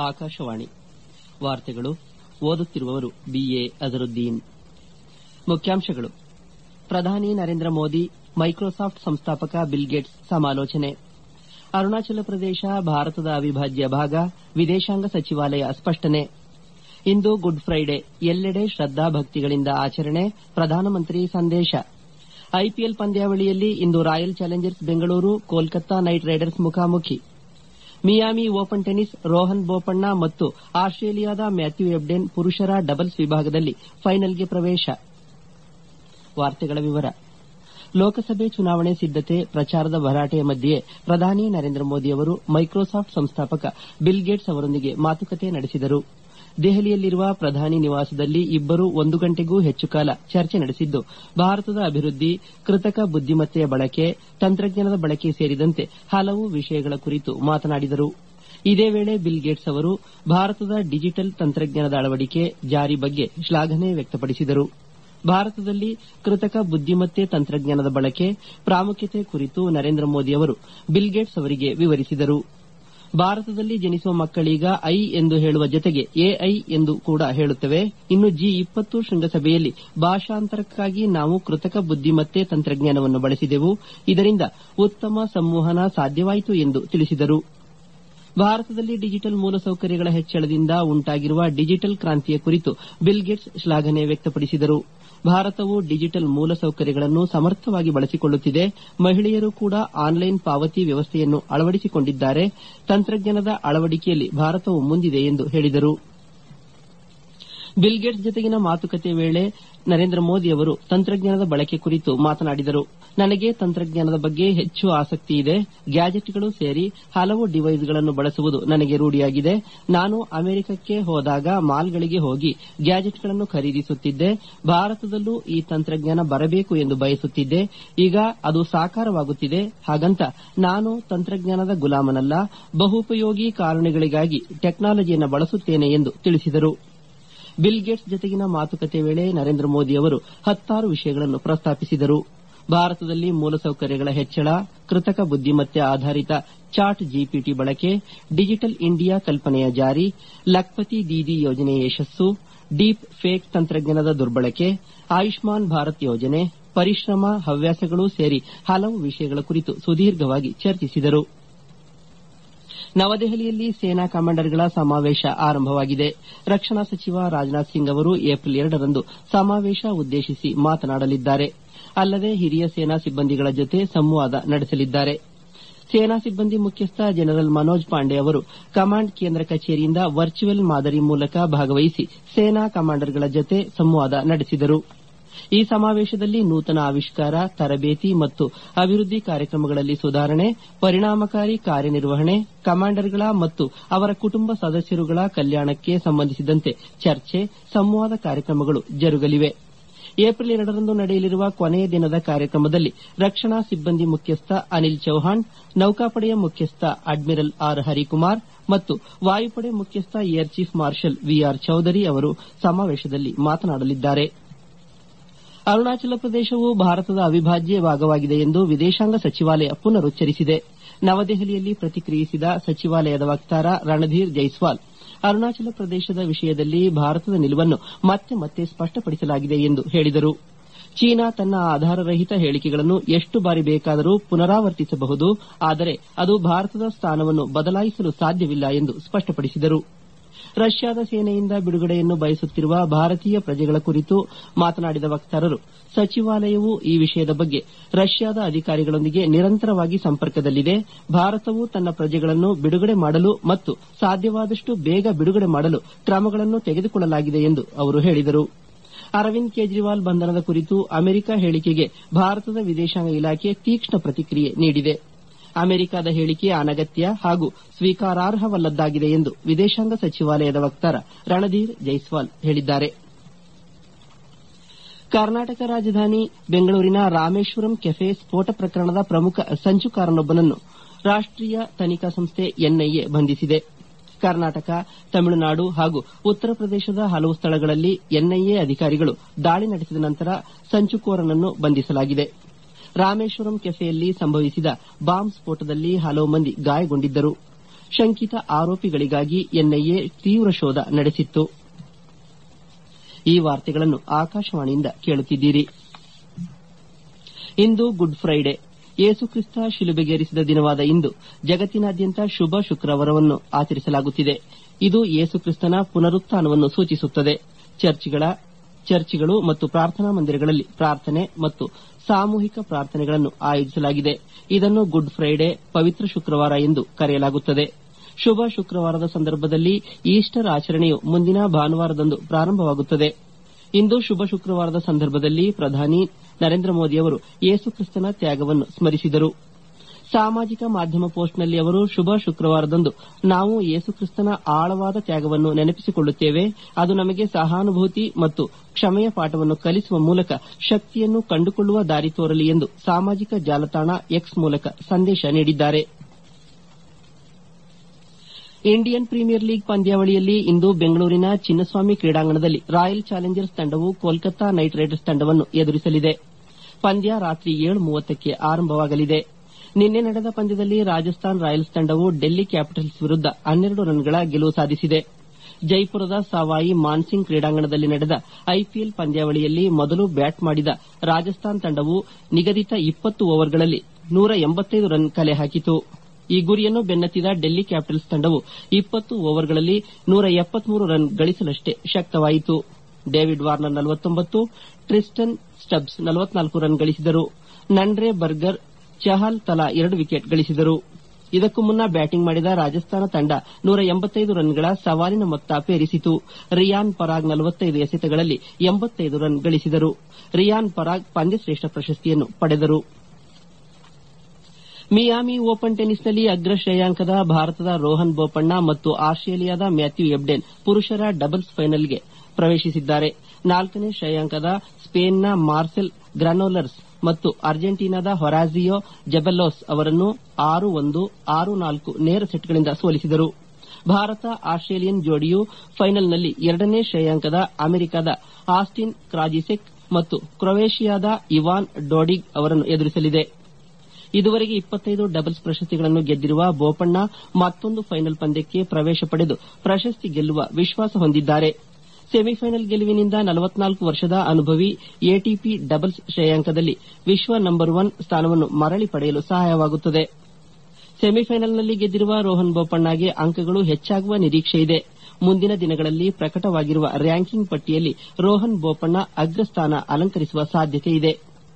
ಆಕಾಶವಾಣಿ ವಾರ್ತೆಗಳು ಓದುತ್ತಿರುವವರು ಬಿಎ ಅಜರುದ್ದೀನ್ ಮುಖ್ಯಾಂಶಗಳು ಪ್ರಧಾನಿ ನರೇಂದ್ರ ಮೋದಿ ಮೈಕ್ರೋಸಾಫ್ಟ್ ಸಂಸ್ಥಾಪಕ ಬಿಲ್ ಗೇಟ್ಸ್ ಸಮಾಲೋಚನೆ ಅರುಣಾಚಲ ಪ್ರದೇಶ ಭಾರತದ ಅವಿಭಾಜ್ಯ ಭಾಗ ವಿದೇಶಾಂಗ ಸಚಿವಾಲಯ ಸ್ಪಷ್ಟನೆ ಇಂದು ಗುಡ್ ಫ್ರೈಡೆ ಎಲ್ಲೆಡೆ ಶ್ರದ್ದಾ ಭಕ್ತಿಗಳಿಂದ ಆಚರಣೆ ಪ್ರಧಾನಮಂತ್ರಿ ಸಂದೇಶ ಐಪಿಎಲ್ ಪಂದ್ಯಾವಳಿಯಲ್ಲಿ ಇಂದು Royal Challengers Bengaluru Kolkata Knight Riders ಮುಖಾಮುಖಿ Miami Open tennis Rohan Bopanna ಮತ್ತು ಆಸ್ಟ್ರೇಲಿಯಾದ ಮ್ಯಾಥ್ಯೂ ಎಬ್ಡೆನ್ ಪುರುಷರ ಡಬಲ್ಸ್ ವಿಭಾಗದಲ್ಲಿ ಫೈನಲ್ಗೆ ಪ್ರವೇಶ ಲೋಕಸಭೆ ಚುನಾವಣೆ ಸಿದ್ದತೆ ಪ್ರಚಾರದ ಭರಾಟೆಯ ಮಧ್ಯೆಯೇ ಪ್ರಧಾನಿ ನರೇಂದ್ರ ಮೋದಿ ಅವರು ಮೈಕ್ರೋಸಾಫ್ಟ್ ಸಂಸ್ಥಾಪಕ ಬಿಲ್ ಗೇಟ್ಸ್ ಅವರೊಂದಿಗೆ ಮಾತುಕತೆ ನಡೆಸಿದರು ದೆಹಲಿಯಲ್ಲಿರುವ ಪ್ರಧಾನಿ ನಿವಾಸದಲ್ಲಿ ಇಬ್ಬರೂ ಒಂದು ಗಂಟೆಗೂ ಹೆಚ್ಚು ಕಾಲ ಚರ್ಚೆ ನಡೆಸಿದ್ದು ಭಾರತದ ಅಭಿವೃದ್ದಿ ಕೃತಕ ಬುದ್ದಿಮತ್ತೆಯ ಬಳಕೆ ತಂತ್ರಜ್ಞಾನದ ಬಳಕೆ ಸೇರಿದಂತೆ ಹಲವು ವಿಷಯಗಳ ಕುರಿತು ಮಾತನಾಡಿದರು ಇದೇ ವೇಳೆ ಬಿಲ್ ಗೇಟ್ಸ್ ಅವರು ಭಾರತದ ಡಿಜಿಟಲ್ ತಂತ್ರಜ್ಞಾನದ ಅಳವಡಿಕೆ ಜಾರಿ ಬಗ್ಗೆ ಶ್ಲಾಘನೆ ವ್ಯಕ್ತಪಡಿಸಿದರು ಭಾರತದಲ್ಲಿ ಕೃತಕ ಬುದ್ದಿಮತ್ತೆ ತಂತ್ರಜ್ಞಾನದ ಬಳಕೆ ಪ್ರಾಮುಖ್ಯತೆ ಕುರಿತು ನರೇಂದ್ರ ಮೋದಿ ಅವರು ಬಿಲ್ ಗೇಟ್ಸ್ ಅವರಿಗೆ ವಿವರಿಸಿದರು ಭಾರತದಲ್ಲಿ ಜನಿಸುವ ಮಕ್ಕಳೀಗ ಐ ಎಂದು ಹೇಳುವ ಜೊತೆಗೆ ಎಐ ಎಂದು ಕೂಡ ಹೇಳುತ್ತವೆ ಇನ್ನು ಜಿ ಇಪ್ಪತ್ತು ಶೃಂಗಸಭೆಯಲ್ಲಿ ಭಾಷಾಂತರಕ್ಕಾಗಿ ನಾವು ಕೃತಕ ಬುದ್ದಿಮತ್ತೆ ತಂತ್ರಜ್ಞಾನವನ್ನು ಬಳಸಿದೆವು ಇದರಿಂದ ಉತ್ತಮ ಸಂವಹನ ಸಾಧ್ಯವಾಯಿತು ಎಂದು ತಿಳಿಸಿದರು ಭಾರತದಲ್ಲಿ ಡಿಜಿಟಲ್ ಮೂಲಸೌಕರ್ಯಗಳ ಹೆಚ್ಚಳದಿಂದ ಉಂಟಾಗಿರುವ ಡಿಜಿಟಲ್ ಕ್ರಾಂತಿಯ ಕುರಿತು ಬಿಲ್ ಗೇಟ್ಸ್ ಶ್ಲಾಘನೆ ವ್ಯಕ್ತಪಡಿಸಿದರು ಭಾರತವು ಡಿಜಿಟಲ್ ಮೂಲಸೌಕರ್ಯಗಳನ್ನು ಸಮರ್ಥವಾಗಿ ಬಳಸಿಕೊಳ್ಳುತ್ತಿದೆ ಮಹಿಳೆಯರು ಕೂಡ ಆನ್ಲೈನ್ ಪಾವತಿ ವ್ಯವಸ್ಥೆಯನ್ನು ಅಳವಡಿಸಿಕೊಂಡಿದ್ದಾರೆ ತಂತ್ರಜ್ಞಾನದ ಅಳವಡಿಕೆಯಲ್ಲಿ ಭಾರತವು ಮುಂದಿದೆ ಎಂದು ಹೇಳಿದರು ಬಿಲ್ ಗೇಟ್ಸ್ ಜತೆಗಿನ ಮಾತುಕತೆ ವೇಳೆ ನರೇಂದ್ರ ಮೋದಿ ಅವರು ತಂತ್ರಜ್ಞಾನದ ಬಳಕೆ ಕುರಿತು ಮಾತನಾಡಿದರು ನನಗೆ ತಂತ್ರಜ್ಞಾನದ ಬಗ್ಗೆ ಹೆಚ್ಚು ಆಸಕ್ತಿ ಇದೆ ಗ್ಯಾಜೆಟ್ಗಳು ಸೇರಿ ಹಲವು ಡಿವೈಸ್ಗಳನ್ನು ಬಳಸುವುದು ನನಗೆ ರೂಢಿಯಾಗಿದೆ ನಾನು ಅಮೆರಿಕಕ್ಕೆ ಹೋದಾಗ ಮಾಲ್ಗಳಿಗೆ ಹೋಗಿ ಗ್ಯಾಜೆಟ್ಗಳನ್ನು ಖರೀದಿಸುತ್ತಿದ್ದೆ ಭಾರತದಲ್ಲೂ ಈ ತಂತ್ರಜ್ಞಾನ ಬರಬೇಕು ಎಂದು ಬಯಸುತ್ತಿದ್ದೆ ಈಗ ಅದು ಸಾಕಾರವಾಗುತ್ತಿದೆ ಹಾಗಂತ ನಾನು ತಂತ್ರಜ್ಞಾನದ ಗುಲಾಮನಲ್ಲ ಬಹುಪಯೋಗಿ ಕಾರಣಗಳಿಗಾಗಿ ಟೆಕ್ನಾಲಜಿಯನ್ನು ಬಳಸುತ್ತೇನೆ ಎಂದು ತಿಳಿಸಿದರು ಬಿಲ್ ಗೇಟ್ಸ್ ಜತೆಗಿನ ಮಾತುಕತೆ ವೇಳೆ ನರೇಂದ್ರ ಮೋದಿ ಅವರು ಹತ್ತಾರು ವಿಷಯಗಳನ್ನು ಪ್ರಸ್ತಾಪಿಸಿದರು ಭಾರತದಲ್ಲಿ ಮೂಲಸೌಕರ್ಯಗಳ ಹೆಚ್ಚಳ ಕೃತಕ ಬುದ್ದಿಮತ್ತೆ ಆಧಾರಿತ ಚಾಟ್ ಜಿಪಿಟಿ ಬಳಕೆ ಡಿಜಿಟಲ್ ಇಂಡಿಯಾ ಕಲ್ಪನೆಯ ಜಾರಿ ಲಖ್ಪತಿ ದೀದಿ ಯೋಜನೆಯ ಯಶಸ್ಸು ಡೀಪ್ ಫೇಕ್ ತಂತ್ರಜ್ಞಾನದ ದುರ್ಬಳಕೆ ಆಯುಷ್ಮಾನ್ ಭಾರತ್ ಯೋಜನೆ ಪರಿಶ್ರಮ ಹವ್ಯಾಸಗಳು ಸೇರಿ ಹಲವು ವಿಷಯಗಳ ಕುರಿತು ಸುದೀರ್ಘವಾಗಿ ಚರ್ಚಿಸಿದರು ನವದೆಹಲಿಯಲ್ಲಿ ಸೇನಾ ಕಮಾಂಡರ್ಗಳ ಸಮಾವೇಶ ಆರಂಭವಾಗಿದೆ ರಕ್ಷಣಾ ಸಚಿವ ರಾಜನಾಥ್ ಸಿಂಗ್ ಅವರು ಏಪ್ರಿಲ್ ಎರಡರಂದು ಸಮಾವೇಶ ಉದ್ದೇಶಿಸಿ ಮಾತನಾಡಲಿದ್ದಾರೆ ಅಲ್ಲದೆ ಹಿರಿಯ ಸೇನಾ ಸಿಬ್ಬಂದಿಗಳ ಜೊತೆ ಸಂವಾದ ನಡೆಸಲಿದ್ದಾರೆ ಸೇನಾ ಸಿಬ್ಬಂದಿ ಮುಖ್ಯಸ್ಥ ಜನರಲ್ ಮನೋಜ್ ಪಾಂಡೆ ಅವರು ಕಮಾಂಡ್ ಕೇಂದ್ರ ಕಚೇರಿಯಿಂದ ವರ್ಚುವಲ್ ಮಾದರಿ ಮೂಲಕ ಭಾಗವಹಿಸಿ ಸೇನಾ ಕಮಾಂಡರ್ಗಳ ಜೊತೆ ಸಂವಾದ ನಡೆಸಿದರು ಈ ಸಮಾವೇಶದಲ್ಲಿ ನೂತನ ಆವಿಷ್ಕಾರ ತರಬೇತಿ ಮತ್ತು ಅಭಿವೃದ್ದಿ ಕಾರ್ಯಕ್ರಮಗಳಲ್ಲಿ ಸುಧಾರಣೆ ಪರಿಣಾಮಕಾರಿ ಕಾರ್ಯನಿರ್ವಹಣೆ ಕಮಾಂಡರ್ಗಳ ಮತ್ತು ಅವರ ಕುಟುಂಬ ಸದಸ್ಯರುಗಳ ಕಲ್ಯಾಣಕ್ಕೆ ಸಂಬಂಧಿಸಿದಂತೆ ಚರ್ಚೆ ಸಂವಾದ ಕಾರ್ಯಕ್ರಮಗಳು ಜರುಗಲಿವೆ ಏಪ್ರಿಲ್ ಎರಡರಂದು ನಡೆಯಲಿರುವ ಕೊನೆಯ ದಿನದ ಕಾರ್ಯಕ್ರಮದಲ್ಲಿ ರಕ್ಷಣಾ ಸಿಬ್ಬಂದಿ ಮುಖ್ಯಸ್ಥ ಅನಿಲ್ ಚೌಹಾಣ್ ನೌಕಾಪಡೆಯ ಮುಖ್ಯಸ್ಥ ಅಡ್ಮಿರಲ್ ಆರ್ ಹರಿಕುಮಾರ್ ಮತ್ತು ವಾಯುಪಡೆ ಮುಖ್ಯಸ್ಥ air chief marshal VR Chaudhary ಅವರು ಸಮಾವೇಶದಲ್ಲಿ ಮಾತನಾಡಲಿದ್ದಾರೆ ಅರುಣಾಚಲ ಪ್ರದೇಶವು ಭಾರತದ ಅವಿಭಾಜ್ಯ ಭಾಗವಾಗಿದೆ ಎಂದು ವಿದೇಶಾಂಗ ಸಚಿವಾಲಯ ಪುನರುಚ್ಚರಿಸಿದೆ ನವದೆಹಲಿಯಲ್ಲಿ ಪ್ರತಿಕ್ರಿಯಿಸಿದ ಸಚಿವಾಲಯದ ವಕ್ತಾರ ರಣಧೀರ್ ಜೈಸ್ವಾಲ್ ಅರುಣಾಚಲ ಪ್ರದೇಶದ ವಿಷಯದಲ್ಲಿ ಭಾರತದ ನಿಲುವನ್ನು ಮತ್ತೆ ಮತ್ತೆ ಸ್ಪಷ್ಟಪಡಿಸಲಾಗಿದೆ ಎಂದು ಹೇಳಿದರು ಚೀನಾ ತನ್ನ ಆಧಾರರಹಿತ ಹೇಳಿಕೆಗಳನ್ನು ಎಷ್ಟು ಬಾರಿ ಬೇಕಾದರೂ ಪುನರಾವರ್ತಿಸಬಹುದು ಆದರೆ ಅದು ಭಾರತದ ಸ್ಥಾನವನ್ನು ಬದಲಾಯಿಸಲು ಸಾಧ್ಯವಿಲ್ಲ ಎಂದು ಸ್ಪಷ್ಟಪಡಿಸಿದರು ರಷ್ಯಾದ ಸೇನೆಯಿಂದ ಬಿಡುಗಡೆಯನ್ನು ಬಯಸುತ್ತಿರುವ ಭಾರತೀಯ ಪ್ರಜೆಗಳ ಕುರಿತು ಮಾತನಾಡಿದ ವಕ್ತಾರರು ಸಚಿವಾಲಯವು ಈ ವಿಷಯದ ಬಗ್ಗೆ ರಷ್ಯಾದ ಅಧಿಕಾರಿಗಳೊಂದಿಗೆ ನಿರಂತರವಾಗಿ ಸಂಪರ್ಕದಲ್ಲಿದೆ ಭಾರತವು ತನ್ನ ಪ್ರಜೆಗಳನ್ನು ಬಿಡುಗಡೆ ಮಾಡಲು ಮತ್ತು ಸಾಧ್ಯವಾದಷ್ಟು ಬೇಗ ಬಿಡುಗಡೆ ಮಾಡಲು ಕ್ರಮಗಳನ್ನು ತೆಗೆದುಕೊಳ್ಳಲಾಗಿದೆ ಎಂದು ಅವರು ಹೇಳಿದರು ಅರವಿಂದ್ ಕೇಜ್ರಿವಾಲ್ ಬಂಧನದ ಕುರಿತು ಅಮೆರಿಕ ಹೇಳಿಕೆಗೆ ಭಾರತದ ವಿದೇಶಾಂಗ ಇಲಾಖೆ ತೀಕ್ಷ್ಣ ಪ್ರತಿಕ್ರಿಯೆ ನೀಡಿದೆ ಅಮೆರಿಕದ ಹೇಳಿಕೆ ಅನಗತ್ಯ ಹಾಗೂ ಸ್ವೀಕಾರಾರ್ಹವಲ್ಲದ್ದಾಗಿದೆ ಎಂದು ವಿದೇಶಾಂಗ ಸಚಿವಾಲಯದ ವಕ್ತಾರ ರಣಧೀರ್ ಜೈಸ್ವಾಲ್ ಹೇಳಿದ್ದಾರೆ ಕರ್ನಾಟಕ ರಾಜಧಾನಿ ಬೆಂಗಳೂರಿನ ರಾಮೇಶ್ವರಂ ಕೆಫೆ ಸ್ಫೋಟ ಪ್ರಕರಣದ ಪ್ರಮುಖ ಸಂಚುಕಾರನೊಬ್ಬನನ್ನು ರಾಷ್ಟೀಯ ತನಿಖಾ ಸಂಸ್ಥೆ ಎನ್ಐಎ ಬಂಧಿಸಿದೆ ಕರ್ನಾಟಕ ತಮಿಳುನಾಡು ಹಾಗೂ ಉತ್ತರ ಪ್ರದೇಶದ ಹಲವು ಸ್ಥಳಗಳಲ್ಲಿ ಎನ್ಐಎ ಅಧಿಕಾರಿಗಳು ದಾಳಿ ನಡೆಸಿದ ನಂತರ ಸಂಚುಕೋರನನ್ನು ಬಂಧಿಸಲಾಗಿದೆ ರಾಮೇಶ್ವರಂ ಕೆಫೆಯಲ್ಲಿ ಸಂಭವಿಸಿದ ಬಾಂಬ್ ಸ್ಫೋಟದಲ್ಲಿ ಹಲವು ಮಂದಿ ಗಾಯಗೊಂಡಿದ್ದರು ಶಂಕಿತ ಆರೋಪಿಗಳಿಗಾಗಿ ಎನ್ಐಎ ತೀವ್ರ ಶೋಧ ನಡೆಸಿತ್ತು ಈ ವಾರ್ತೆಗಳನ್ನು ಆಕಾಶವಾಣಿಯಿಂದ ಕೇಳುತ್ತಿದ್ದೀರಿ ಇಂದು ಗುಡ್ ಫ್ರೈಡೆ ಯೇಸುಕ್ರಿಸ್ತ ಶಿಲುಬೆಗೇರಿಸಿದ ದಿನವಾದ ಇಂದು ಜಗತ್ತಿನಾದ್ಯಂತ ಶುಭ ಶುಕ್ರವಾರವನ್ನು ಆಚರಿಸಲಾಗುತ್ತಿದೆ ಇದು ಯೇಸುಕ್ರಿಸ್ತನ ಪುನರುತ್ಥಾನವನ್ನು ಸೂಚಿಸುತ್ತದೆ ಚರ್ಚ್ಗಳು ಮತ್ತು ಪ್ರಾರ್ಥನಾ ಮಂದಿರಗಳಲ್ಲಿ ಪ್ರಾರ್ಥನೆ ಮತ್ತು ಸಾಮೂಹಿಕ ಪ್ರಾರ್ಥನೆಗಳನ್ನು ಆಯೋಜಿಸಲಾಗಿದೆ ಇದನ್ನು ಗುಡ್ ಫ್ರೈಡೆ ಪವಿತ್ರ ಶುಕ್ರವಾರ ಎಂದು ಕರೆಯಲಾಗುತ್ತದೆ ಶುಭ ಶುಕ್ರವಾರದ ಸಂದರ್ಭದಲ್ಲಿ ಈಸ್ಟರ್ ಆಚರಣೆಯು ಮುಂದಿನ ಭಾನುವಾರದಂದು ಪ್ರಾರಂಭವಾಗುತ್ತದೆ ಇಂದು ಶುಭ ಶುಕ್ರವಾರದ ಸಂದರ್ಭದಲ್ಲಿ ಪ್ರಧಾನಿ ನರೇಂದ್ರ ಮೋದಿಯವರು ಯೇಸುಕ್ರಿಸ್ತನ ತ್ಯಾಗವನ್ನು ಸ್ಮರಿಸಿದರು ಸಾಮಾಜಿಕ ಮಾಧ್ಯಮ ಪೋಸ್ಟ್ನಲ್ಲಿ ಅವರು ಶುಭ ಶುಕ್ರವಾರದಂದು ನಾವು ಯೇಸುಕ್ರಿಸ್ತನ ಆಳವಾದ ತ್ಯಾಗವನ್ನು ನೆನಪಿಸಿಕೊಳ್ಳುತ್ತೇವೆ ಅದು ನಮಗೆ ಸಹಾನುಭೂತಿ ಮತ್ತು ಕ್ಷಮೆಯ ಪಾಠವನ್ನು ಕಲಿಸುವ ಮೂಲಕ ಶಕ್ತಿಯನ್ನು ಕಂಡುಕೊಳ್ಳುವ ದಾರಿ ತೋರಲಿ ಎಂದು ಸಾಮಾಜಿಕ ಜಾಲತಾಣ ಎಕ್ಸ್ ಮೂಲಕ ಸಂದೇಶ ನೀಡಿದ್ದಾರೆ ಇಂಡಿಯನ್ ಪ್ರೀಮಿಯರ್ ಲೀಗ್ ಪಂದ್ಯಾವಳಿಯಲ್ಲಿ ಇಂದು ಬೆಂಗಳೂರಿನ ಚಿನ್ನಸ್ವಾಮಿ ಕ್ರೀಡಾಂಗಣದಲ್ಲಿ ರಾಯಲ್ ಚಾಲೆಂಜರ್ಸ್ ತಂಡವು ಕೋಲ್ಕತಾ ನೈಟ್ ರೈಡರ್ಸ್ ತಂಡವನ್ನು ಎದುರಿಸಲಿದೆ ಪಂದ್ಯ ರಾತ್ರಿ ಏಳು ಮೂವತ್ತಕ್ಕೆ ಆರಂಭವಾಗಲಿದೆ ನಿನ್ನೆ ನಡೆದ ಪಂದ್ಯದಲ್ಲಿ ರಾಜಸ್ಥಾನ್ ರಾಯಲ್ಸ್ ತಂಡವು ಡೆಲ್ಲಿ ಕ್ಯಾಪಿಟಲ್ಸ್ ವಿರುದ್ದ ಹನ್ನೆರಡು ರನ್ಗಳ ಗೆಲುವು ಸಾಧಿಸಿದೆ ಜೈಪುರದ ಸವಾಯಿ ಮಾನ್ಸಿಂಗ್ ಕ್ರೀಡಾಂಗಣದಲ್ಲಿ ನಡೆದ ಐಪಿಎಲ್ ಪಂದ್ಯಾವಳಿಯಲ್ಲಿ ಮೊದಲು ಬ್ಯಾಟ್ ಮಾಡಿದ ರಾಜಸ್ಥಾನ್ ತಂಡವು ನಿಗದಿತ ಇಪ್ಪತ್ತು ಓವರ್ಗಳಲ್ಲಿ ನೂರ ಎಂಬತ್ತೈದು ರನ್ ಕಲೆ ಹಾಕಿತು ಈ ಗುರಿಯನ್ನು ಬೆನ್ನತ್ತಿದ ಡೆಲ್ಲಿ ಕ್ಯಾಪಿಟಲ್ಸ್ ತಂಡವು ಇಪ್ಪತ್ತು ಓವರ್ಗಳಲ್ಲಿ ನೂರ ಎಪ್ಪತ್ಮೂರು ರನ್ ಗಳಿಸಲಷ್ಟೇ ಶಕ್ತವಾಯಿತು ಡೇವಿಡ್ ವಾರ್ನರ್ ನಲವತ್ತೊಂಬತ್ತು ಟ್ರಿಸ್ಟನ್ ಸ್ಟಬ್ಸ್ ನಲವತ್ನಾಲ್ಕು ರನ್ ಗಳಿಸಿದರು ನನ್ರೆ ಬರ್ಗರ್ ಚಹಲ್ ತಲಾ ಎರಡು ವಿಕೆಟ್ ಗಳಿಸಿದರು ಇದಕ್ಕೂ ಮುನ್ನ ಬ್ಯಾಟಿಂಗ್ ಮಾಡಿದ ರಾಜಸ್ಥಾನ ತಂಡ ನೂರ ಎಂಬತ್ತೈದು ರನ್ಗಳ ಸವಾಲಿನ ಮೊತ್ತ ಪೇರಿಸಿತು ರಿಯಾನ್ ಪರಾಗ್ ನಲವತ್ತೈದು ಎಸೆತಗಳಲ್ಲಿ ಎಂಬತ್ತೈದು ರನ್ ಗಳಿಸಿದರು ರಿಯಾನ್ ಪರಾಗ್ ಪಂದ್ಯಶ್ರೇಷ್ಠ ಪ್ರಶಸ್ತಿಯನ್ನು ಪಡೆದರು ಮಿಯಾಮಿ ಓಪನ್ ಟೆನಿಸ್ನಲ್ಲಿ ಅಗ್ರ ಶ್ರೇಯಾಂಕದ ಭಾರತದ ರೋಹನ್ ಬೋಪಣ್ಣ ಮತ್ತು ಆಸ್ಟ್ರೇಲಿಯಾದ ಮ್ಯಾಥ್ಯೂ ಎಬ್ಡೆನ್ ಪುರುಷರ ಡಬಲ್ಸ್ ಫೈನಲ್ಗೆ ಪ್ರವೇಶಿಸಿದ್ದಾರೆ ನಾಲ್ಕನೇ ಶ್ರೇಯಾಂಕದ ಸ್ಪೇನ್ನ ಮಾರ್ಸೆಲ್ ಗ್ರಾನೋಲರ್ಸ್ ಮತ್ತು ಅರ್ಜೆಂಟೀನಾದ ಹೊರಾಜಿಯೋ ಜೆಬೆಲ್ಲೋಸ್ ಅವರನ್ನು ಆರು ಒಂದು ಆರು ನಾಲ್ಕು ನೇರ ಸೆಟ್ಗಳಿಂದ ಸೋಲಿಸಿದರು ಭಾರತ ಆಸ್ಟ್ರೇಲಿಯನ್ ಜೋಡಿಯು ಫೈನಲ್ನಲ್ಲಿ ಎರಡನೇ ಶ್ರೇಯಾಂಕದ ಅಮೆರಿಕದ ಆಸ್ಟಿನ್ ಕ್ರಾಜಿಸೆಕ್ ಮತ್ತು ಕ್ರೊವೇಷಿಯಾದ ಇವಾನ್ ಡೋಡಿಗ್ ಅವರನ್ನು ಎದುರಿಸಲಿದೆ ಇದುವರೆಗೆ ಇಪ್ಪತ್ತೈದು ಡಬಲ್ಸ್ ಪ್ರಶಸ್ತಿಗಳನ್ನು ಗೆದ್ದಿರುವ ಬೋಪಣ್ಣ ಮತ್ತೊಂದು ಫೈನಲ್ ಪಂದ್ಯಕ್ಕೆ ಪ್ರವೇಶ ಪಡೆದು ಪ್ರಶಸ್ತಿ ಗೆಲ್ಲುವ ವಿಶ್ವಾಸ ಹೊಂದಿದ್ದಾರೆ ಸೆಮಿಫೈನಲ್ ಗೆಲುವಿನಿಂದ ನಲವತ್ನಾಲ್ಕು ವರ್ಷದ ಅನುಭವಿ ಎಟಿಪಿ ಡಬಲ್ಸ್ ಶ್ರೇಯಾಂಕದಲ್ಲಿ ವಿಶ್ವ ನಂಬರ್ ಒನ್ ಸ್ಥಾನವನ್ನು ಮರಳಿ ಪಡೆಯಲು ಸಹಾಯವಾಗುತ್ತದೆ ಸೆಮಿಫೈನಲ್ನಲ್ಲಿ ಗೆದ್ದಿರುವ ರೋಹನ್ ಬೋಪಣ್ಣಗೆ ಅಂಕಗಳು ಹೆಚ್ಚಾಗುವ ನಿರೀಕ್ಷೆಯಿದೆ ಮುಂದಿನ ದಿನಗಳಲ್ಲಿ ಪ್ರಕಟವಾಗಿರುವ ರ್ಯಾಂಕಿಂಗ್ ಪಟ್ಟಿಯಲ್ಲಿ ರೋಹನ್ ಬೋಪಣ್ಣ ಅಗ್ರಸ್ಥಾನ ಅಲಂಕರಿಸುವ ಸಾಧ್ಯತೆಯಿದೆ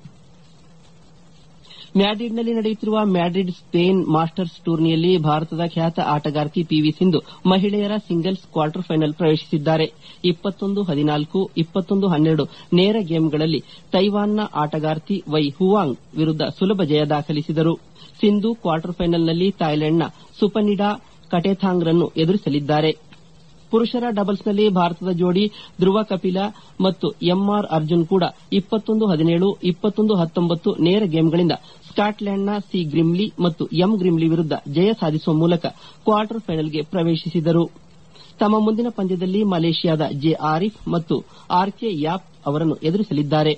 ಮ್ಯಾಡ್ರಿಡ್ನಲ್ಲಿ ನಡೆಯುತ್ತಿರುವ ಮ್ಯಾಡ್ರಿಡ್ ಸ್ಪೇನ್ ಮಾಸ್ಟರ್ಸ್ ಟೂರ್ನಿಯಲ್ಲಿ ಭಾರತದ ಖ್ಯಾತ ಆಟಗಾರ್ತಿ ಪಿವಿ ಸಿಂಧು ಮಹಿಳೆಯರ ಸಿಂಗಲ್ಸ್ ಕ್ವಾರ್ಟರ್ ಫೈನಲ್ ಪ್ರವೇಶಿಸಿದ್ದಾರೆ ಇಪ್ಪತ್ತೊಂದು ಹದಿನಾಲ್ಕು ಇಪ್ಪತ್ತೊಂದು ಹನ್ನೆರಡು ನೇರ ಗೇಮ್ಗಳಲ್ಲಿ ತೈವಾನ್ನ ಆಟಗಾರ್ತಿ ವೈ ಹುವಾಂಗ್ ವಿರುದ್ದ ಸುಲಭ ಜಯ ದಾಖಲಿಸಿದರು ಸಿಂಧು ಕ್ವಾರ್ಟರ್ ಫೈನಲ್ನಲ್ಲಿ ಥಾಯ್ಲೆಂಡ್ನ ಸುಪನಿಡಾ ಕಟೆಥಾಂಗ್ರನ್ನು ಎದುರಿಸಲಿದ್ದಾರೆ ಪುರುಷರ ಡಬಲ್ಸ್ನಲ್ಲಿ ಭಾರತದ ಜೋಡಿ ಧ್ರುವ ಕಪಿಲ ಮತ್ತು ಎಂಆರ್ ಅರ್ಜುನ್ ಕೂಡ ಇಪ್ಪತ್ತೊಂದು ಹದಿನೇಳು ಇಪ್ಪತ್ತೊಂದು ಹತ್ತೊಂಬತ್ತು ನೇರ ಗೇಮ್ಗಳಿಂದ ಸ್ಕಾಟ್ಲೆಂಡ್ನ ಸಿ ಗ್ರಿಮ್ಲಿ ಮತ್ತು ಎಂ ಗ್ರಿಮ್ಲಿ ವಿರುದ್ದ ಜಯ ಸಾಧಿಸುವ ಮೂಲಕ ಕ್ವಾರ್ಟರ್ ಫೈನಲ್ಗೆ ಪ್ರವೇಶಿಸಿದರು ತಮ್ಮ ಮುಂದಿನ ಪಂದ್ಯದಲ್ಲಿ ಮಲೇಷ್ಯಾದ ಜೆ ಆರಿಫ್ ಮತ್ತು ಆರ್ಕೆ ಯಾಪ್ ಅವರನ್ನು ಎದುರಿಸಲಿದ್ದಾರೆ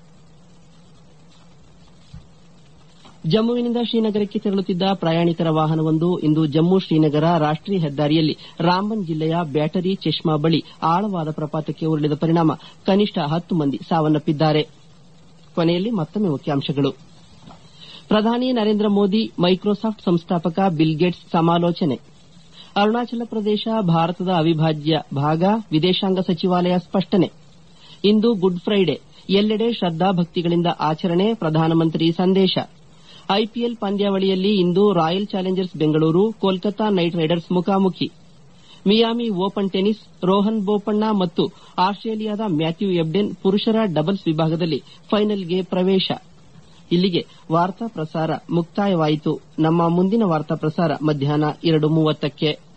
ಜಮ್ಮುವಿನಿಂದ ಶ್ರೀನಗರಕ್ಕೆ ತೆರಳುತ್ತಿದ್ದ ಪ್ರಯಾಣಿಕರ ವಾಹನವೊಂದು ಇಂದು ಜಮ್ಮು ಶ್ರೀನಗರ ರಾಷ್ಟೀಯ ಹೆದ್ದಾರಿಯಲ್ಲಿ ರಾಂಬನ್ ಜಿಲ್ಲೆಯ ಬ್ಯಾಟರಿ ಚೆಷ್ಮಾ ಬಳಿ ಆಳವಾದ ಪ್ರಪಾತಕ್ಕೆ ಉರುಳಿದ ಪರಿಣಾಮ ಕನಿಷ್ಠ ಹತ್ತು ಮಂದಿ ಸಾವನ್ನಪ್ಪಿದ್ದಾರೆ ಕೊನೆಯಲ್ಲಿ ಮತ್ತೊಮ್ಮೆ ಮುಖ್ಯಾಂಶಗಳು ಪ್ರಧಾನಿ ನರೇಂದ್ರ ಮೋದಿ ಮೈಕ್ರೋಸಾಫ್ಟ್ ಸಂಸ್ಥಾಪಕ ಬಿಲ್ ಗೇಟ್ಸ್ ಸಮಾಲೋಚನೆ ಅರುಣಾಚಲ ಪ್ರದೇಶ ಭಾರತದ ಅವಿಭಾಜ್ಯ ಭಾಗ ವಿದೇಶಾಂಗ ಸಚಿವಾಲಯ ಸ್ಪಷ್ಟನೆ ಇಂದು ಗುಡ್ ಫ್ರೈಡೆ ಎಲ್ಲೆಡೆ ಶ್ರದ್ದಾಭಕ್ತಿಗಳಿಂದ ಆಚರಣೆ ಪ್ರಧಾನಮಂತ್ರಿ ಸಂದೇಶ ಐಪಿಎಲ್ ಪಂದ್ಯಾವಳಿಯಲ್ಲಿ ಇಂದು Royal Challengers Bengaluru Kolkata Knight Riders ಮುಖಾಮುಖಿ Miami Open tennis Rohan Bopanna ಮತ್ತು ಆಸ್ಟ್ರೇಲಿಯಾದ ಮ್ಯಾಥ್ಯೂ ಎಬ್ಡೆನ್ ಪುರುಷರ ಡಬಲ್ಸ್ ವಿಭಾಗದಲ್ಲಿ ಫೈನಲ್ಗೆ ಪ್ರವೇಶ ಇಲ್ಲಿಗೆ ವಾರ್ತಾ ಪ್ರಸಾರ ಮುಕ್ತಾಯವಾಯಿತು ನಮ್ಮ ಮುಂದಿನ ವಾರ್ತಾ ಪ್ರಸಾರ ಮಧ್ಯಾಹ್ನ ಎರಡು ಮೂವತ್ತಕ್ಕೆ